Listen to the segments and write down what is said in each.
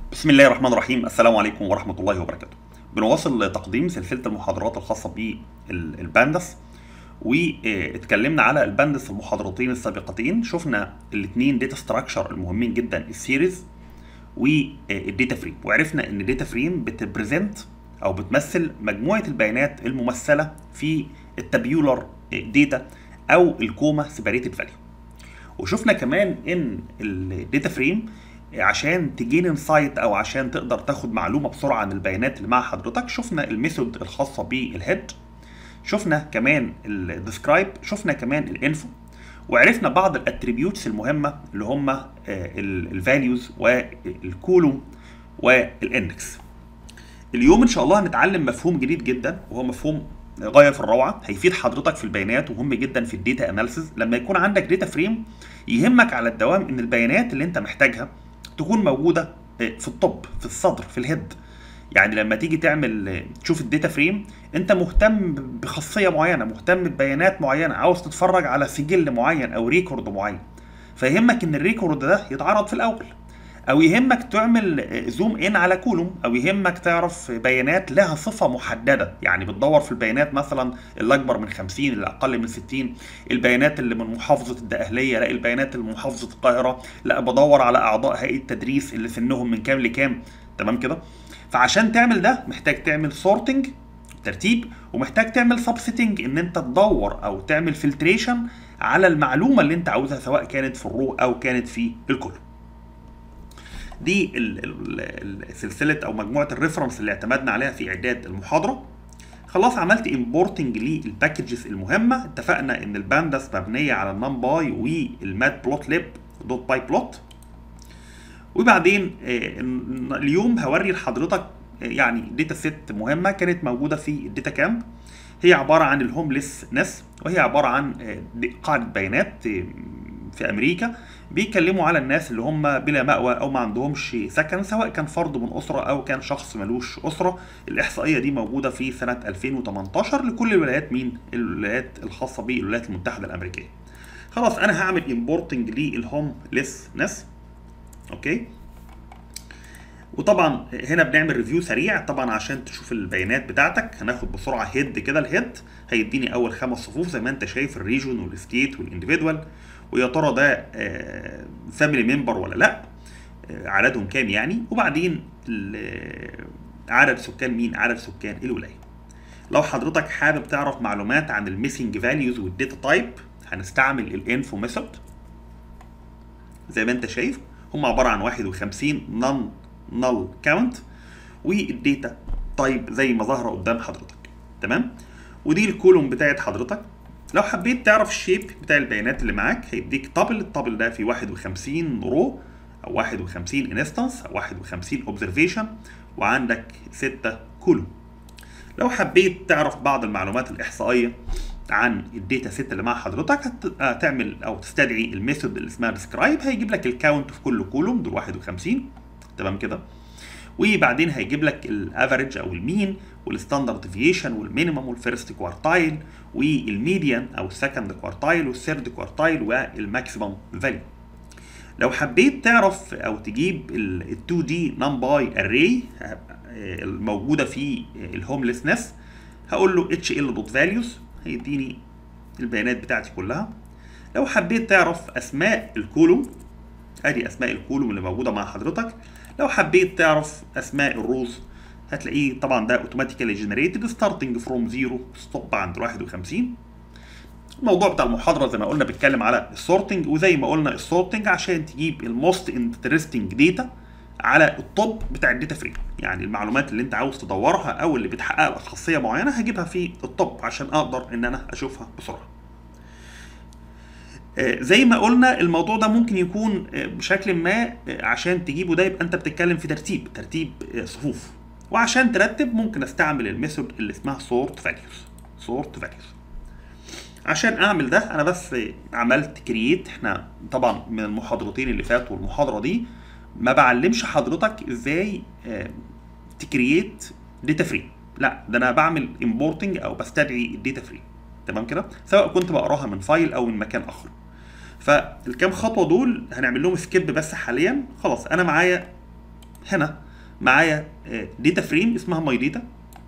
بسم الله الرحمن الرحيم السلام عليكم ورحمة الله وبركاته بنواصل تقديم سلسلة المحاضرات الخاصة بالباندس واتكلمنا على الباندس في المحاضرتين السابقتين شفنا الاثنين داتا ستراكشر المهمين جدا السيريز والداتا فريم وعرفنا ان الداتا فريم بتبريزنت او بتمثل مجموعة البيانات الممثلة في التابيولار داتا او الكوما سيباريتد فاليو وشفنا كمان ان الداتا فريم عشان تجين انسايت او عشان تقدر تاخد معلومه بسرعه عن البيانات اللي مع حضرتك شفنا الميثود الخاصه بالهيد شفنا كمان الديسكرايب شفنا كمان الانفو وعرفنا بعض الاتريبيوتس المهمه اللي هم الفاليوز والكولوم والاندكس اليوم ان شاء الله هنتعلم مفهوم جديد جدا وهو مفهوم غايه في الروعه هيفيد حضرتك في البيانات ومهم جدا في الداتا اناليسز لما يكون عندك داتا فريم يهمك على الدوام ان البيانات اللي انت محتاجها تكون موجوده في الطب في الصدر في الهيد يعني لما تيجي تعمل تشوف الداتا فريم انت مهتم بخاصيه معينه مهتم ببيانات معينه عاوز تتفرج على سجل معين او ريكورد معين فيهمك ان الريكورد ده يتعرض في الاول او يهمك تعمل زوم ان على كولوم او يهمك تعرف بيانات لها صفه محدده يعني بتدور في البيانات مثلا اللي اكبر من 50 اللي اقل من 60 البيانات اللي من محافظه الدقهليه لا البيانات اللي من محافظه القاهره لا بدور على اعضاء هيئه التدريس اللي سنهم من كام لكام تمام كده فعشان تعمل ده محتاج تعمل سورتنج ترتيب ومحتاج تعمل سبسيتنج ان انت تدور او تعمل فلتريشن على المعلومه اللي انت عاوزها سواء كانت في الرو او كانت في الكولوم دي سلسله او مجموعه الريفرنس اللي اعتمدنا عليها في اعداد المحاضره خلاص عملت امبورتنج للباكجز المهمه اتفقنا ان البانداس مبنيه على النم باي والمات بلوت ليب دوت باي بلوت وبعدين اليوم هوري لحضرتك يعني داتا سيت مهمه كانت موجوده في الداتا كامب هي عباره عن الهومليسنس وهي عباره عن قاعده بيانات في امريكا بيتكلموا على الناس اللي هم بلا مأوى او ما عندهمش سكن سواء كان فرد من اسره او كان شخص ملوش اسره الاحصائيه دي موجوده في سنه 2018 لكل الولايات مين الولايات الخاصه بالولايات المتحده الامريكيه خلاص انا هعمل امبورتنج للهومليسنس اوكي وطبعا هنا بنعمل ريفيو سريع طبعا عشان تشوف البيانات بتاعتك هناخد بسرعه هيد كده الهيد هيديني اول خمس صفوف زي ما انت شايف الريجون والستيت والانديفيدوال ويا ترى ده فاميلي ممبر ولا لا عددهم كام يعني وبعدين عدد سكان مين عدد سكان الولايه لو حضرتك حابب تعرف معلومات عن الميسنج فاليوز والداتا تايب هنستعمل الانفو ميثود زي ما انت شايف هم عباره عن 51 نون نل كاونت والداتا تايب زي ما ظاهره قدام حضرتك تمام ودي الكولوم بتاعت حضرتك لو حبيت تعرف الشيب بتاع البيانات اللي معاك هيديك طابل الطابل ده فيه 51 رو او 51 انستنس او 51 اوبزرفيشن وعندك 6 كولوم لو حبيت تعرف بعض المعلومات الاحصائيه عن الداتا سيت اللي مع حضرتك هتعمل او تستدعي الميثود اللي اسمها ديسكرايب هيجيب لك الكاونت في كل كولوم دول 51 تمام كده وبعدين هيجيب لك الافريج او المين والستاندرد ديفيشن والمينيمم والفيرست كوارتايل والميديان او السكند كوارتايل والثيرد كوارتايل والماكسيمم فاليو لو حبيت تعرف او تجيب ال 2 دي نمباي اري الموجوده في الهومليسنس هقول له اتش ال دوت فاليوز هيديني البيانات بتاعتي كلها لو حبيت تعرف اسماء الكولوم ادي اسماء الكولوم اللي موجوده مع حضرتك لو حبيت تعرف اسماء الروز هتلاقيه طبعا ده اوتوماتيكالي جنريتد ستارتنج فروم زيرو ستوب عند 51 الموضوع بتاع المحاضره زي ما قلنا بيتكلم على السورتنج وزي ما قلنا السورتنج عشان تجيب الموست انترستنج داتا على الطب بتاع الداتا فريم يعني المعلومات اللي انت عاوز تدورها او اللي بتحقق لك خاصيه معينه هجيبها في الطب عشان اقدر ان انا اشوفها بسرعه زي ما قلنا الموضوع ده ممكن يكون بشكل ما عشان تجيبه ده يبقى انت بتتكلم في ترتيب ترتيب صفوف وعشان ترتب ممكن استعمل الميثود اللي اسمها سورت فاليوز سورت فاليوز عشان اعمل ده انا بس عملت كرييت احنا طبعا من المحاضرتين اللي فاتوا والمحاضره دي ما بعلمش حضرتك ازاي تكرييت داتا فريم لا ده انا بعمل امبورتنج او بستدعي الداتا فريم تمام كده سواء كنت بقراها من فايل او من مكان اخر فالكام خطوه دول هنعمل لهم سكيب بس حاليا خلاص انا معايا هنا معايا داتا فريم اسمها ماي داتا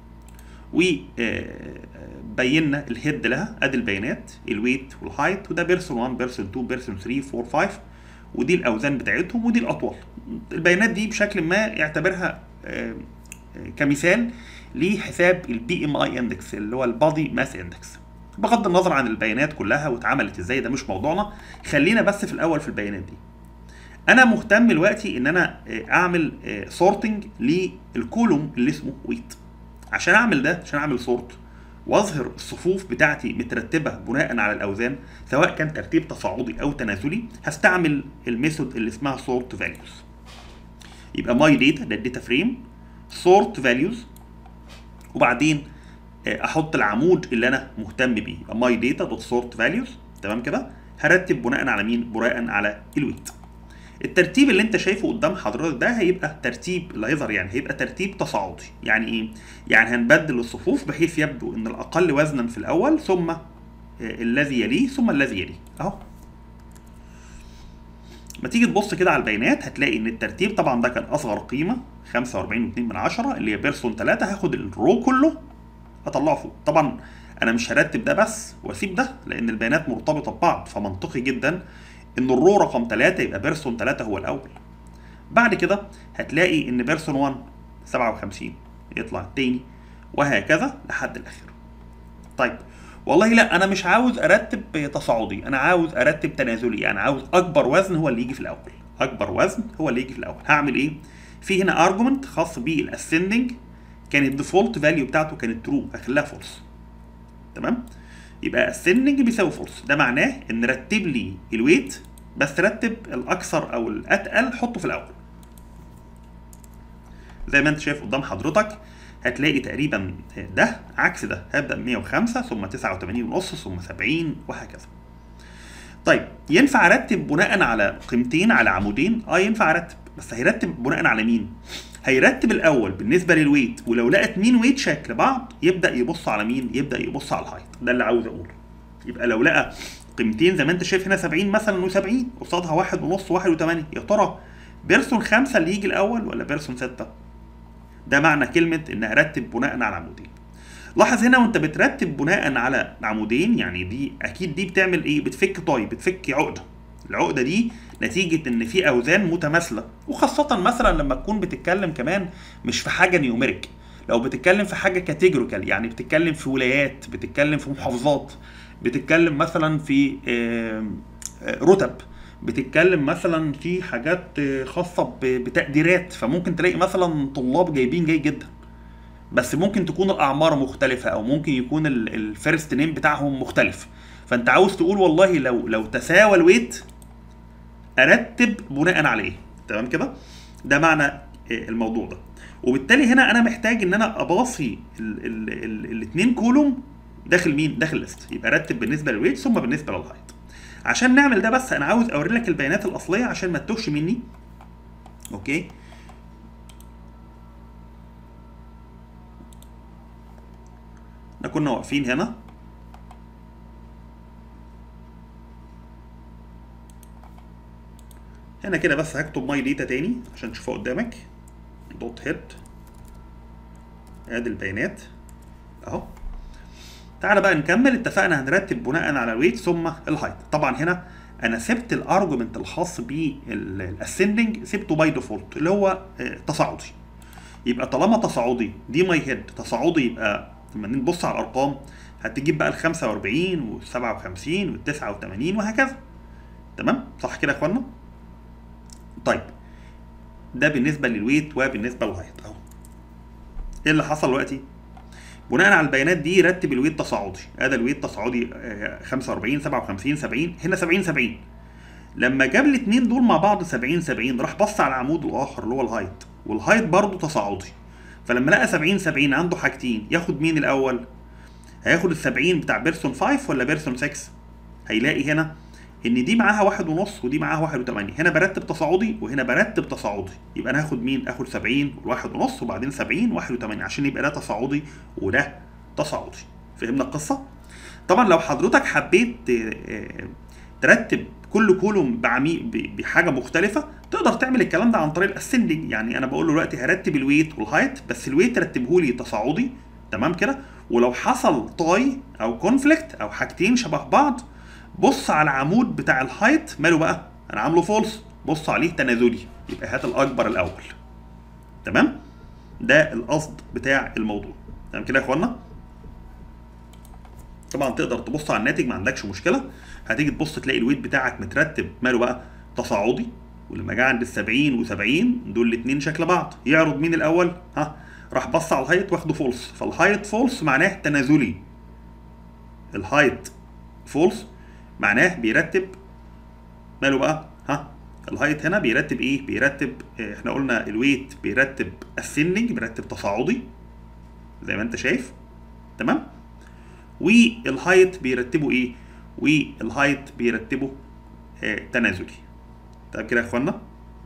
وبينا الهيد لها ادي البيانات الويت والهايت وده بيرسون 1 بيرسون 2 بيرسون 3 4 5 ودي الاوزان بتاعتهم ودي الاطوال البيانات دي بشكل ما اعتبرها آه، آه، كمثال لحساب البي ام اي اندكس اللي هو البادي ماس اندكس بغض النظر عن البيانات كلها واتعملت ازاي ده مش موضوعنا خلينا بس في الاول في البيانات دي انا مهتم دلوقتي ان انا آه، اعمل سورتنج للكولوم اللي اسمه ويت عشان اعمل ده عشان اعمل سورت واظهر الصفوف بتاعتي مترتبه بناء على الاوزان سواء كان ترتيب تصاعدي او تنازلي هستعمل الميثود اللي اسمها سورت فاليوز يبقى ماي داتا ده الداتا فريم سورت فاليوز وبعدين آه، احط العمود اللي انا مهتم بيه يبقى ماي داتا دوت سورت فاليوز تمام كده هرتب بناء على مين بناء على الويت الترتيب اللي انت شايفه قدام حضرتك ده هيبقى ترتيب اللي هيظهر يعني هيبقى ترتيب تصاعدي يعني ايه يعني هنبدل الصفوف بحيث يبدو ان الاقل وزنا في الاول ثم آه، الذي يليه ثم الذي يليه اهو ما تيجي تبص كده على البيانات هتلاقي ان الترتيب طبعا ده كان اصغر قيمه 45.2 من عشرة اللي هي بيرسون 3 هاخد الرو كله اطلعه فوق طبعا انا مش هرتب ده بس واسيب ده لان البيانات مرتبطه ببعض فمنطقي جدا ان الرو رقم 3 يبقى بيرسون 3 هو الاول بعد كده هتلاقي ان بيرسون 1 57 يطلع التاني وهكذا لحد الاخر طيب والله لا انا مش عاوز ارتب تصاعدي انا عاوز ارتب تنازلي يعني عاوز اكبر وزن هو اللي يجي في الاول اكبر وزن هو اللي يجي في الاول هعمل ايه في هنا ارجمنت خاص بالاسندنج كان الديفولت فاليو بتاعته كانت ترو هخليها فولس تمام يبقى ascending بيساوي فولس ده معناه ان رتب لي الويت بس رتب الاكثر او الاتقل حطه في الاول زي ما انت شايف قدام حضرتك هتلاقي تقريبا ده عكس ده هبدا ب 105 ثم 89 ونص ثم 70 وهكذا طيب ينفع ارتب بناء على قيمتين على عمودين اه ينفع ارتب بس هيرتب بناء على مين هيرتب الاول بالنسبه للويت ولو لقى اتنين ويت شكل بعض يبدا يبص على مين يبدا يبص على الهايت ده اللي عاوز اقوله يبقى لو لقى قيمتين زي ما انت شايف هنا 70 مثلا و70 قصادها واحد ونص واحد وثمانية يا ترى بيرسون خمسة اللي يجي الاول ولا بيرسون ستة ده معنى كلمة ان ارتب بناء على عمودين لاحظ هنا وانت بترتب بناء على عمودين يعني دي اكيد دي بتعمل ايه بتفك طاي بتفك عقده العقده دي نتيجه ان في اوزان متماثله وخاصه مثلا لما تكون بتتكلم كمان مش في حاجه نيوميريك لو بتتكلم في حاجه كاتيجوريكال يعني بتتكلم في ولايات بتتكلم في محافظات بتتكلم مثلا في آم، آه، رتب بتتكلم مثلا في حاجات آه، خاصه ب- بتقديرات فممكن تلاقي مثلا طلاب جايبين جيد جدا بس ممكن تكون الاعمار مختلفه او ممكن يكون الفيرست نيم بتاعهم مختلف فانت عاوز تقول والله لو لو تساوى الويت ارتب بناء على ايه تمام كده ده معنى آه، الموضوع ده وبالتالي هنا انا محتاج ان انا اباصي الاثنين كولوم داخل مين داخل ليست يبقى رتب بالنسبه للويت ثم بالنسبه للهايت عشان نعمل ده بس انا عاوز اوري لك البيانات الاصليه عشان ما تتوهش مني اوكي احنا كنا واقفين هنا هنا كده بس هكتب ماي داتا تاني عشان تشوفها قدامك دوت هيد ادي البيانات اهو تعالى بقى نكمل اتفقنا هنرتب بناء على الويت ثم الهايت طبعا هنا انا سبت الارجمنت الخاص بالاسندنج سبته باي ديفولت اللي هو آه، تصاعدي يبقى طالما تصاعدي دي ماي هيد تصاعدي يبقى لما نبص على الارقام هتجيب بقى ال 45 وال 57 وال 89 وهكذا تمام صح كده يا اخوانا طيب ده بالنسبه للويت وبالنسبه للهايت اهو ايه اللي حصل دلوقتي بناء على البيانات دي رتب الويت تصاعدي ادي الويت تصاعدي آه، 45 57 70 هنا 70 70 لما جاب الاثنين دول مع بعض 70 70 راح بص على العمود الاخر اللي هو الهايت والهايت برضه تصاعدي فلما لقى 70 70 عنده حاجتين ياخد مين الاول هياخد ال 70 بتاع بيرسون 5 ولا بيرسون 6 هيلاقي هنا ان دي معاها واحد ونص ودي معاها واحد وتمانية هنا برتب تصاعدي وهنا برتب تصاعدي يبقى انا هاخد مين اخد 70 والواحد ونص وبعدين 70 واحد وتمانية عشان يبقى ده تصاعدي وده تصاعدي فهمنا القصه طبعا لو حضرتك حبيت آه، آه، ترتب كل كولوم بعمي ب- بحاجه مختلفه تقدر تقدر تعمل الكلام ده عن طريق الاسندنج يعني انا بقول له دلوقتي هرتب الويت والهايت بس الويت رتبه لي تصاعدي تمام كده ولو حصل طاي او كونفليكت او حاجتين شبه بعض بص على العمود بتاع الهايت ماله بقى انا عامله فولس بص عليه تنازلي يبقى هات الاكبر الاول تمام ده القصد بتاع الموضوع تمام كده يا اخوانا طبعا تقدر تبص على الناتج ما عندكش مشكله هتيجي تبص تلاقي الويت بتاعك مترتب ماله بقى تصاعدي ولما جه عند ال 70 و70 دول الاثنين شكل بعض يعرض مين الاول ها راح بص على الهايت واخده فولس فالهايت فولس معناه تنازلي الهايت فولس معناه بيرتب ماله بقى ها الهايت هنا بيرتب ايه بيرتب اه احنا قلنا الويت بيرتب اسندنج بيرتب تصاعدي زي ما انت شايف تمام والهايت بيرتبه ايه والهايت بيرتبه اه تنازلي طيب كده يا اخوانا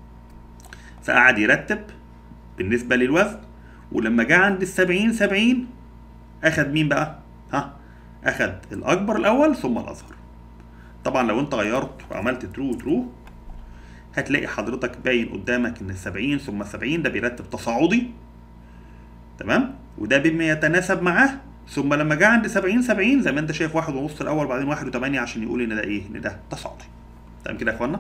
فقعد يرتب بالنسبه للوزن ولما جه عند ال 70 70 اخد مين بقى ها اخد الاكبر الاول ثم الاصغر طبعا لو انت غيرت وعملت ترو ترو هتلاقي حضرتك باين قدامك ان ال 70 ثم 70 ده بيرتب تصاعدي تمام وده بما يتناسب معاه ثم لما جه عند 70 70 زي ما انت شايف واحد ونص الاول بعدين واحد و8 عشان يقول ان ده ايه ان ده تصاعدي تمام كده يا اخوانا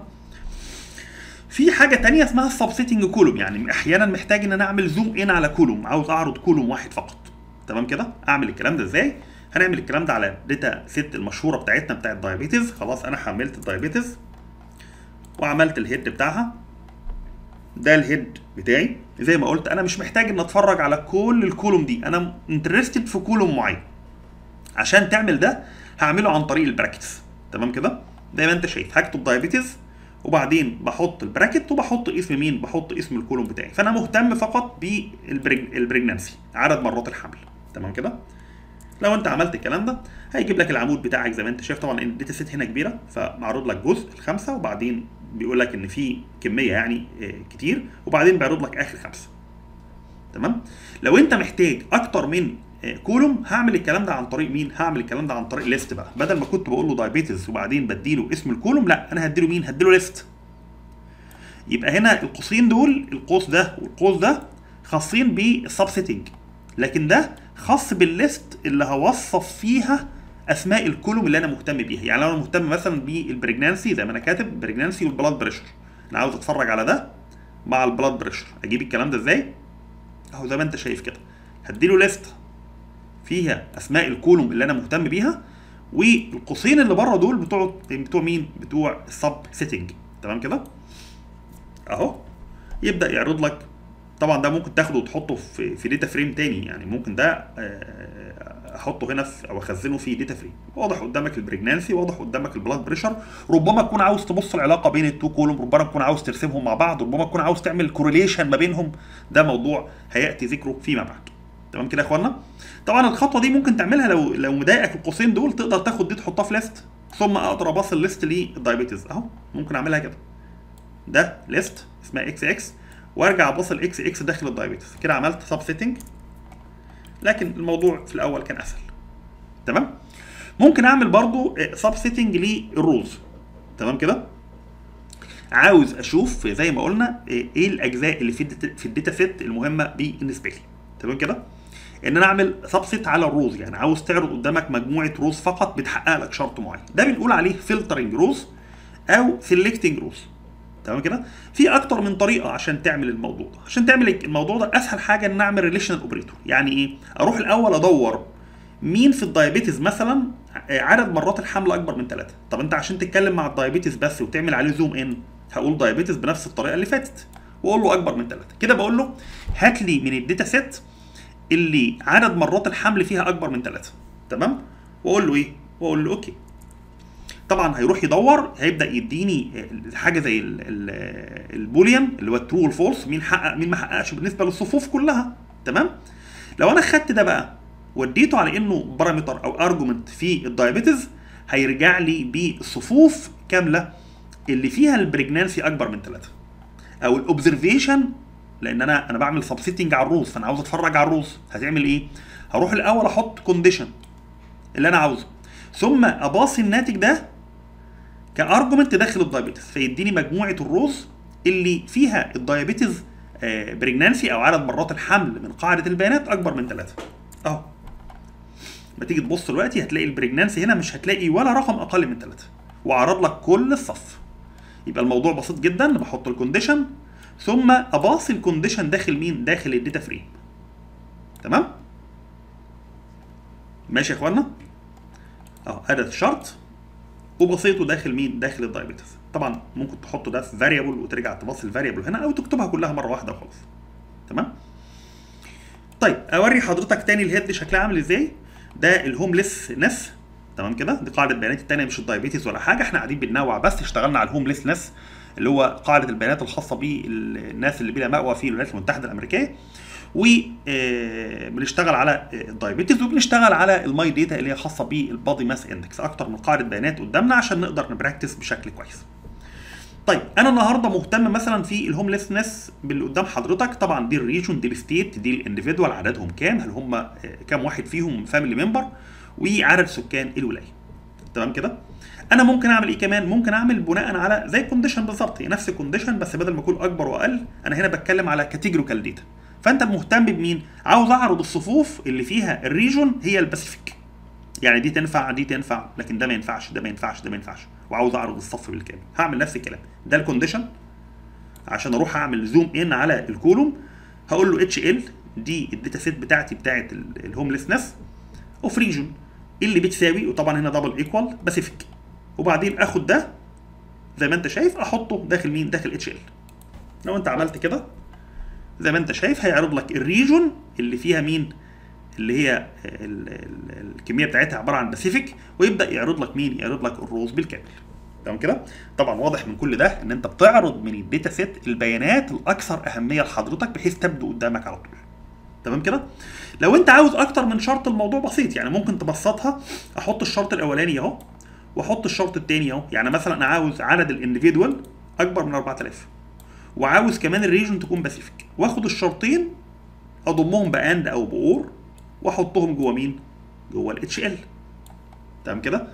في حاجه تانية اسمها السبسيتنج كولوم يعني احيانا محتاج ان انا اعمل زوم ان على كولوم عاوز اعرض كولوم واحد فقط تمام كده اعمل الكلام ده ازاي هنعمل الكلام ده على داتا سيت المشهوره بتاعتنا بتاعت دايابيتس خلاص انا حملت الدايابيتس وعملت الهيد بتاعها ده الهيد بتاعي زي ما قلت انا مش محتاج ان اتفرج على كل الكولوم دي انا انترستد في كولوم معين عشان تعمل ده هعمله عن طريق البراكتس تمام كده زي ما انت شايف هكتب دايابيتس وبعدين بحط البراكت وبحط اسم مين بحط اسم الكولوم بتاعي فانا مهتم فقط بالبريجنانسي عدد مرات الحمل تمام كده لو انت عملت الكلام ده هيجيب لك العمود بتاعك زي ما انت شايف طبعا ان الداتا سيت هنا كبيره فمعروض لك جزء الخمسه وبعدين بيقول لك ان في كميه يعني كتير وبعدين بيعرض لك اخر خمسه تمام لو انت محتاج اكتر من كولوم هعمل الكلام ده عن طريق مين هعمل الكلام ده عن طريق ليست بقى بدل ما كنت بقول له دايابيتس وبعدين بديله اسم الكولوم لا انا هديله مين هديله ليست يبقى هنا القوسين دول القوس ده والقوس ده خاصين بالسبسيتنج لكن ده خاص بالليست اللي هوصف فيها اسماء الكولوم اللي انا مهتم بيها يعني لو انا مهتم مثلا بالبريجنانسي زي ما انا كاتب بريجنانسي والبلاد بريشر انا عاوز اتفرج على ده مع البلاد بريشر اجيب الكلام ده ازاي اهو زي ما انت شايف كده هديله ليست فيها اسماء الكولوم اللي انا مهتم بيها والقوسين اللي بره دول بتوع بتوع مين بتوع السب سيتنج تمام كده اهو يبدا يعرض لك طبعا ده ممكن تاخده وتحطه في في داتا فريم تاني يعني ممكن ده احطه هنا في او اخزنه في داتا فريم واضح قدامك البريجنانسي واضح قدامك البلاد بريشر ربما تكون عاوز تبص العلاقه بين التو كولوم ربما تكون عاوز ترسمهم مع بعض ربما تكون عاوز تعمل كورليشن ما بينهم ده موضوع هياتي ذكره فيما بعد تمام كده يا اخوانا طبعا الخطوه دي ممكن تعملها لو لو مضايقك القوسين دول تقدر تاخد دي تحطها في ليست ثم اقدر ابص الليست للدايابيتس اهو ممكن اعملها كده ده ليست اسمها اكس اكس وارجع ابص الاكس اكس داخل الدايابيتس كده عملت سب سيتنج لكن الموضوع في الاول كان اسهل تمام ممكن اعمل برضو سب سيتنج للروز تمام كده عاوز اشوف زي ما قلنا ايه الاجزاء اللي في في الداتا سيت المهمه بالنسبه لي تمام كده ان انا اعمل سبسيت على الروز يعني عاوز تعرض قدامك مجموعه روز فقط بتحقق لك شرط معين ده بنقول عليه فلترنج روز او سيلكتنج روز تمام كده في اكتر من طريقه عشان تعمل الموضوع ده عشان تعمل الموضوع ده اسهل حاجه ان اعمل ريليشنال اوبريتور يعني ايه اروح الاول ادور مين في الدايابيتس مثلا عدد مرات الحمل اكبر من ثلاثة طب انت عشان تتكلم مع الدايابيتس بس وتعمل عليه زوم ان هقول دايابيتس بنفس الطريقه اللي فاتت واقول له اكبر من ثلاثة كده بقول له هات لي من الداتا سيت اللي عدد مرات الحمل فيها اكبر من ثلاثة تمام واقول له ايه واقول له اوكي طبعا هيروح يدور هيبدا يديني حاجه زي البوليان اللي هو الترو والفولس مين حقق مين ما حققش بالنسبه للصفوف كلها تمام لو انا خدت ده بقى وديته على انه بارامتر او ارجومنت في الدايابيتس هيرجع لي بالصفوف كامله اللي فيها البريجنانسي اكبر من ثلاثة او الاوبزرفيشن لان انا انا بعمل سبسيتنج على الروز فانا عاوز اتفرج على الروز هتعمل ايه هروح الاول احط كونديشن اللي انا عاوزه ثم اباصي الناتج ده كارجومنت داخل الدايبيتس فيديني مجموعه الروز اللي فيها الدايابيتيز بريجنانسي او عدد مرات الحمل من قاعده البيانات اكبر من ثلاثه اهو ما تيجي تبص دلوقتي هتلاقي البريجنانسي هنا مش هتلاقي ولا رقم اقل من ثلاثه وعرض لك كل الصف يبقى الموضوع بسيط جدا بحط الكونديشن ثم اباصي الكونديشن داخل مين داخل الداتا فريم تمام ماشي يا اخوانا اهو اداه الشرط وبسيطه داخل مين داخل الدايبيتس طبعا ممكن تحطه ده في فاريبل وترجع تبص الفاريبل هنا او تكتبها كلها مره واحده وخلاص تمام طيب اوري حضرتك تاني الهيد شكلها عامل ازاي ده الهومليسنس تمام كده دي قاعده البيانات الثانيه مش الدايبيتس ولا حاجه احنا قاعدين بننوع بس اشتغلنا على الهومليسنس اللي هو قاعده البيانات الخاصه بالناس اللي بلا مأوى في الولايات المتحده الامريكيه وبنشتغل على الدايبيتس وبنشتغل على الماي داتا اللي هي خاصه بالبادي ماس اندكس اكتر من قاعده بيانات قدامنا عشان نقدر نبراكتس بشكل كويس طيب انا النهارده مهتم مثلا في الهومليسنس باللي قدام حضرتك طبعا دي الريجون دي الستيت دي الانديفيدوال عددهم كام هل هم كام واحد فيهم فاميلي ممبر وعدد سكان الولايه تمام كده انا ممكن اعمل ايه كمان ممكن اعمل بناء على زي كونديشن بالظبط هي نفس الكونديشن بس بدل ما يكون اكبر واقل انا هنا بتكلم على كاتيجوريكال داتا فانت مهتم بمين عاوز اعرض الصفوف اللي فيها الريجون هي الباسيفيك يعني دي تنفع دي تنفع لكن ده ما ينفعش ده ما ينفعش ده ما ينفعش وعاوز اعرض الصف بالكامل هعمل نفس الكلام ده الكونديشن عشان اروح اعمل زوم ان على الكولوم هقول له اتش ال دي الداتا سيت بتاعتي بتاعت الهومليسنس اوف ريجون اللي بتساوي وطبعا هنا دبل ايكوال باسيفيك وبعدين اخد ده زي ما انت شايف احطه داخل مين داخل اتش ال لو انت عملت كده زي ما انت شايف هيعرض لك الريجون اللي فيها مين اللي هي ال ال الكميه بتاعتها عباره عن باسيفيك ويبدا يعرض لك مين يعرض لك الروز بالكامل تمام كده طبعا واضح من كل ده ان انت بتعرض من الداتا سيت البيانات الاكثر اهميه لحضرتك بحيث تبدو قدامك على طول تمام كده لو انت عاوز اكتر من شرط الموضوع بسيط يعني ممكن تبسطها احط الشرط الاولاني اهو واحط الشرط الثاني اهو يعني مثلا انا عاوز عدد الانديفيدوال اكبر من 4000 وعاوز كمان الريجن تكون باسيفيك واخد الشرطين اضمهم باند او باور واحطهم جوه مين جوه الاتش ال تمام كده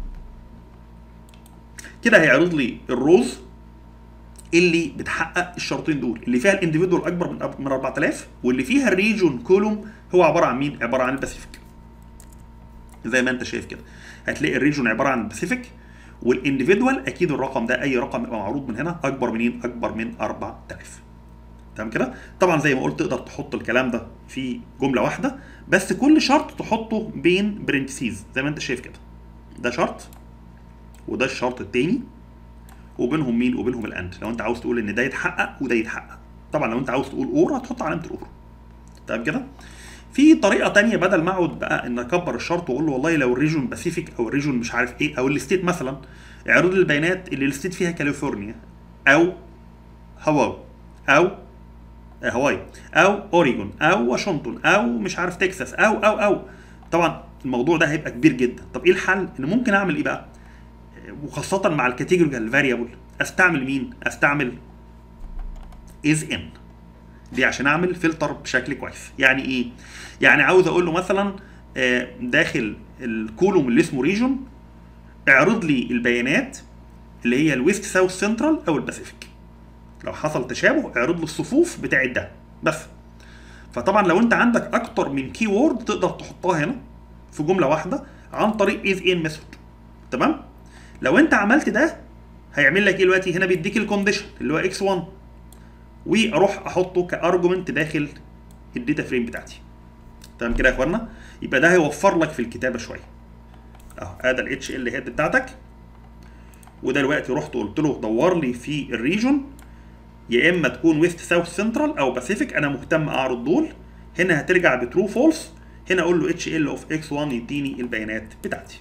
كده هيعرض لي الروز اللي بتحقق الشرطين دول اللي فيها الانديفيدوال اكبر من من 4000 واللي فيها الريجون كولوم هو عباره عن مين عباره عن الباسيفيك زي ما انت شايف كده هتلاقي الريجون عباره عن الباسيفيك والانديفيدوال اكيد الرقم ده اي رقم يبقى معروض من هنا اكبر منين اكبر من 4000 تمام كده طبعا زي ما قلت تقدر تحط الكلام ده في جمله واحده بس كل شرط تحطه بين برنتسيز زي ما انت شايف كده ده شرط وده الشرط التاني وبينهم مين وبينهم الاند لو انت عاوز تقول ان ده يتحقق وده يتحقق طبعا لو انت عاوز تقول اور هتحط علامه الاور تمام كده في طريقه تانية بدل ما اقعد بقى ان اكبر الشرط واقول له والله لو الريجون باسيفيك او الريجون مش عارف ايه او الستيت مثلا اعرض لي البيانات اللي الستيت فيها كاليفورنيا او هواي او هواي او اوريجون او واشنطن او مش عارف تكساس او او او طبعا الموضوع ده هيبقى كبير جدا طب ايه الحل ان ممكن اعمل ايه بقى وخاصة مع الكاتيجوريكال فاريبل استعمل مين؟ استعمل از ان دي عشان اعمل فلتر بشكل كويس يعني ايه؟ يعني عاوز اقول له مثلا داخل الكولوم اللي اسمه ريجون اعرض لي البيانات اللي هي الويست ساوث سنترال او الباسيفيك لو حصل تشابه اعرض لي الصفوف بتاعت ده بس فطبعا لو انت عندك اكتر من كي وورد تقدر تحطها هنا في جمله واحده عن طريق از ان ميثود تمام لو انت عملت ده هيعمل لك ايه دلوقتي هنا بيديك الكونديشن اللي هو اكس 1 واروح احطه كارجومنت داخل الداتا فريم بتاعتي تمام كده يا اخوانا يبقى ده هيوفر لك في الكتابه شويه اهو ادي الاتش ال هيد بتاعتك وده دلوقتي رحت قلت له دور لي في الريجون يا اما تكون ويست ساوث سنترال او باسيفيك انا مهتم اعرض دول هنا هترجع بترو فولس هنا اقول له اتش ال اوف اكس 1 يديني البيانات بتاعتي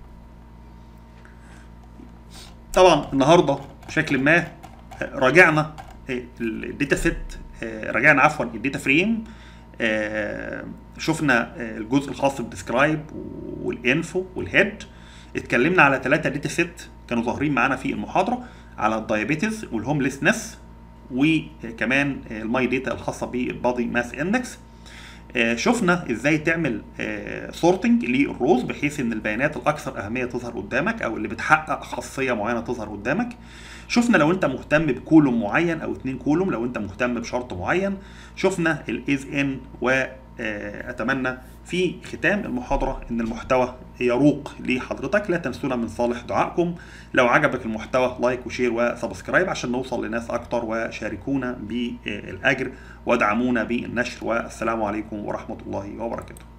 طبعا النهارده بشكل ما راجعنا الداتا سيت راجعنا عفوا الداتا فريم شفنا الجزء الخاص بالديسكرايب والانفو والهيد اتكلمنا على ثلاثة داتا سيت كانوا ظاهرين معانا في المحاضرة على الدايابيتس والهومليسنس وكمان الماي داتا الخاصة بالبادي ماس اندكس شفنا ازاي تعمل سورتنج للروز بحيث ان البيانات الاكثر اهميه تظهر قدامك او اللي بتحقق خاصيه معينه تظهر قدامك شفنا لو انت مهتم بكولوم معين او اتنين كولوم لو انت مهتم بشرط معين شفنا الايز ان واتمنى في ختام المحاضره ان المحتوى يروق لحضرتك لا تنسونا من صالح دعائكم لو عجبك المحتوى لايك وشير وسبسكرايب عشان نوصل لناس اكتر وشاركونا بالاجر وادعمونا بالنشر والسلام عليكم ورحمه الله وبركاته